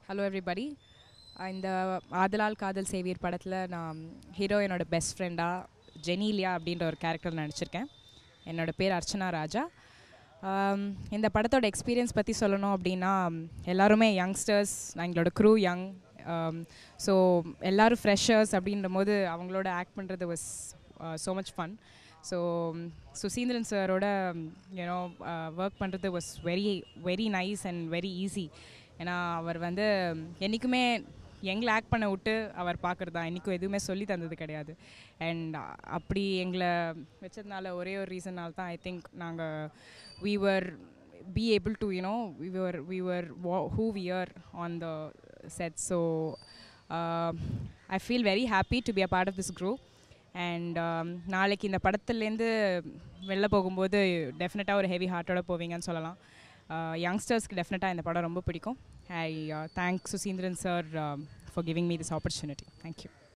hello everybody இந்த ஆதலால் காதல் சேவியர் படத்தில் நான் ஹீரோயினோட பெஸ்ட் ஃப்ரெண்டாக ஜெனீலியா அப்படின்ற ஒரு கேரக்டர் நடிச்சிருக்கேன் என்னோட பேர் அர்ச்சனா ராஜா ஆம், இந்த படத்தோட எக்ஸ்பீரியன்ஸ் பற்றி சொல்லணும் அப்படின்னா எல்லாருமே யங்ஸ்டர்ஸ் எங்களோட க்ரூ யங் ஸோ எல்லாரும் ஃப்ரெஷர்ஸ் அப்படின்ற போது அவங்களோட ஆக்ட் பண்ணுறது was so much fun so Suseenthiran சாரோட யூனோ ஒர்க் பண்ணுறது was very very nice and very easy ஏன்னா அவர் வந்து என்றைக்குமே எங்களை ஆக்ட் பண்ண விட்டு அவர் பார்க்குறது தான் என்றைக்கும் எதுவுமே சொல்லி தந்தது கிடையாது அண்ட் அப்படி எங்களை வச்சதுனால ஒரே ஒரு ரீசனால் தான் ஐ திங்க் நாங்கள் we were be able to you know we were we were wha- who we are on the set so uh, i feel very happy to be a part of this group and நாளைக்கு இந்த படத்துலேருந்து வெளில போகும்போது டெஃபினட்டாக ஒரு heavy ஹார்ட்டோட போவீங்கன்னு சொல்லலாம் யங்ஸ்டர்ஸ்க்கு டெஃபினட்டாக இந்த படம் ரொம்ப பிடிக்கும் I thank Suseenthiran sir for giving me this opportunity thank you